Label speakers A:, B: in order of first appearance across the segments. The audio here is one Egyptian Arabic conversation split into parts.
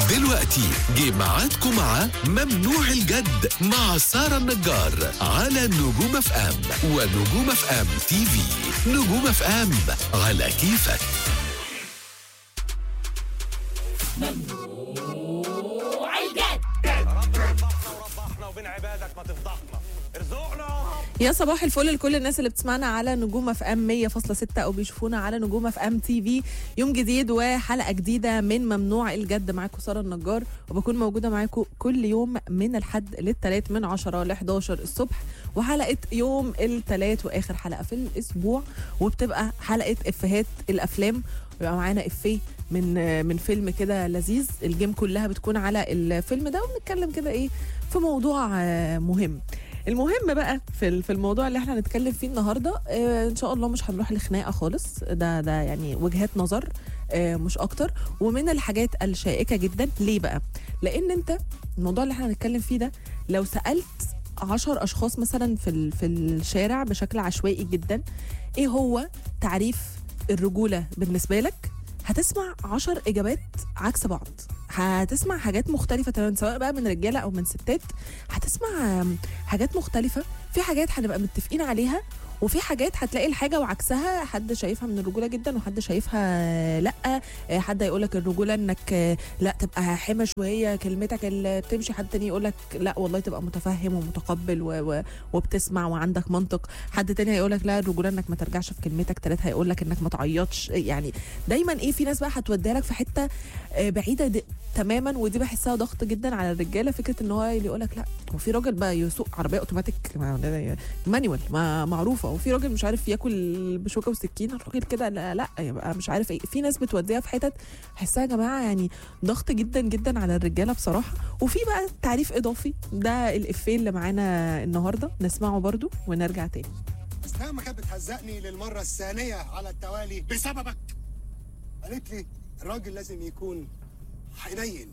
A: دلوقتي جه ميعادكم مع ممنوع الجد مع سارة النجار على نجوم اف ام ونجوم اف ام تي في نجوم اف ام على كيفك
B: ربحنا وبين عبادك ما تفضحنا ارزقنا
C: يا صباح الفل لكل الناس اللي بتسمعنا على نجوم اف ام 100.6 او بيشوفونا على نجوم اف ام تي في يوم جديد وحلقه جديده من ممنوع الجد معاكم ساره النجار وبكون موجوده معاكم كل يوم من الحد للثلاث من 10 ل 11 الصبح وحلقه يوم الثلاث واخر حلقه في الاسبوع وبتبقى حلقه افيهات الافلام بيبقى معانا افيه من من فيلم كده لذيذ الجيم كلها بتكون على الفيلم ده وبنتكلم كده ايه في موضوع آه، مهم المهم بقى في ال- في الموضوع اللي احنا هنتكلم فيه النهارده آه، ان شاء الله مش هنروح لخناقه خالص ده ده يعني وجهات نظر آه، مش اكتر ومن الحاجات الشائكه جدا ليه بقى لان انت الموضوع اللي احنا هنتكلم فيه ده لو سالت عشر اشخاص مثلا في ال- في الشارع بشكل عشوائي جدا ايه هو تعريف الرجوله بالنسبه لك هتسمع عشر اجابات عكس بعض هتسمع حاجات مختلفة تماما سواء بقى من رجالة أو من ستات هتسمع آم، حاجات مختلفة في حاجات هنبقى متفقين عليها وفي حاجات هتلاقي الحاجة وعكسها حد شايفها من الرجولة جدا وحد شايفها لا آه، حد هيقول لك الرجولة انك آه، لا تبقى حمش وهي كلمتك اللي بتمشي حد تاني يقول لك لا والله تبقى متفهم ومتقبل و... و... وبتسمع وعندك منطق حد تاني هيقول لك لا الرجولة انك ما ترجعش في كلمتك تالت هيقول لك انك ما تعيطش يعني دايما ايه في ناس بقى هتوديها لك في حتة آه، بعيدة د... تماما ودي بحسها ضغط جدا على الرجاله فكره ان هو اللي يقول لك لا هو في راجل بقى يسوق عربيه اوتوماتيك ما- مانيوال ما معروفه وفي راجل مش عارف ياكل بشوكه وسكينه الراجل كده لا, لا يبقى مش عارف ايه في ناس بتوديها في حتت بحسها يا جماعه يعني ضغط جدا جدا على الرجاله بصراحه وفي بقى تعريف اضافي ده الافيه اللي معانا النهارده نسمعه برضو ونرجع تاني
D: أثناء ما كانت بتهزقني للمرة الثانية على التوالي بسببك قالت لي الراجل لازم يكون حنين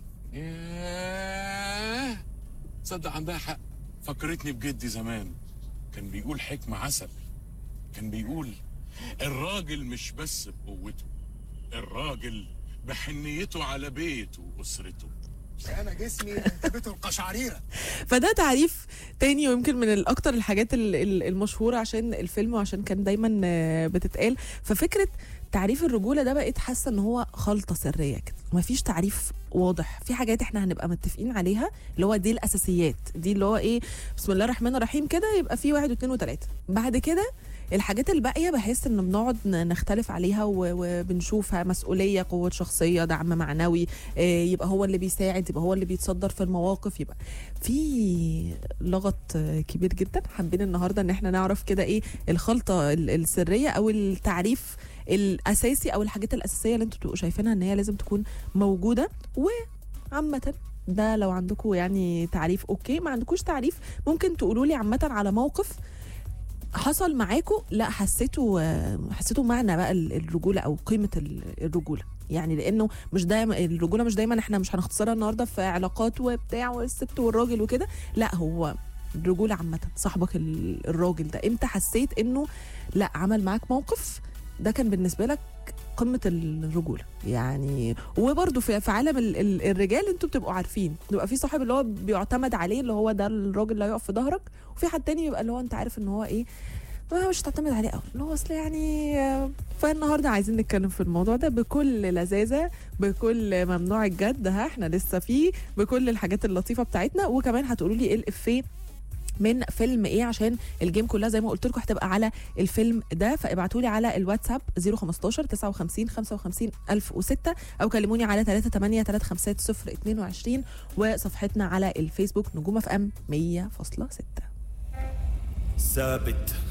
E: ياه تصدق عندها حق فكرتني بجدي زمان كان بيقول حكمة عسل كان بيقول الراجل مش بس بقوته الراجل بحنيته على بيته وأسرته
D: أنا جسمي انتبته القشعريرة
C: فده تعريف تاني ويمكن من الاكتر الحاجات ال- ال- المشهوره عشان الفيلم وعشان كان دايما آه، بتتقال ففكره تعريف الرجوله ده بقيت حاسه ان هو خلطه سريه كده مفيش تعريف واضح في حاجات احنا هنبقى متفقين عليها اللي هو دي الاساسيات دي اللي هو ايه بسم الله الرحمن الرحيم كده يبقى في واحد واثنين وثلاثه بعد كده الحاجات الباقيه بحس ان بنقعد ن- نختلف عليها و- وبنشوفها مسؤوليه قوه شخصيه دعم معنوي آه، يبقى هو اللي بيساعد يبقى هو اللي بيتصدر في المواقف يبقى في لغط آه، كبير جدا حابين النهارده ان احنا نعرف كده ايه الخلطه ال- السريه او التعريف الاساسي او الحاجات الاساسيه اللي انتوا بتبقوا شايفينها ان هي لازم تكون موجوده وعامه ده لو عندكم يعني تعريف اوكي ما عندكوش تعريف ممكن تقولوا لي عامه على موقف حصل معاكم لا حسيتوا آه، حسيتوا معنى بقى ال- الرجوله او قيمه ال- الرجوله يعني لانه مش دايما الرجوله مش دايما احنا مش هنختصرها النهارده في علاقات وبتاع والست والراجل وكده لا هو الرجوله عامه صاحبك ال- الراجل ده امتى حسيت انه لا عمل معاك موقف ده كان بالنسبه لك قمه الرجوله يعني وبرده في في عالم ال- ال- الرجال انتوا بتبقوا عارفين بيبقى في صاحب اللي هو بيعتمد عليه اللي هو ده الراجل اللي هيقف في ظهرك وفي حد تاني بيبقى اللي هو انت عارف ان هو ايه ما مش تعتمد عليه قوي اللي هو اصل يعني آه، فالنهارده عايزين نتكلم في الموضوع ده بكل لذاذه بكل ممنوع الجد ها احنا لسه فيه بكل الحاجات اللطيفه بتاعتنا وكمان هتقولوا لي ايه الافيه من فيلم ايه عشان الجيم كلها زي ما قلت لكم هتبقى على الفيلم ده فابعتوا لي على الواتساب 015 59 55 1006 او كلموني على 38 350 022 وصفحتنا على الفيسبوك نجوم اف ام 100.6
B: ثابت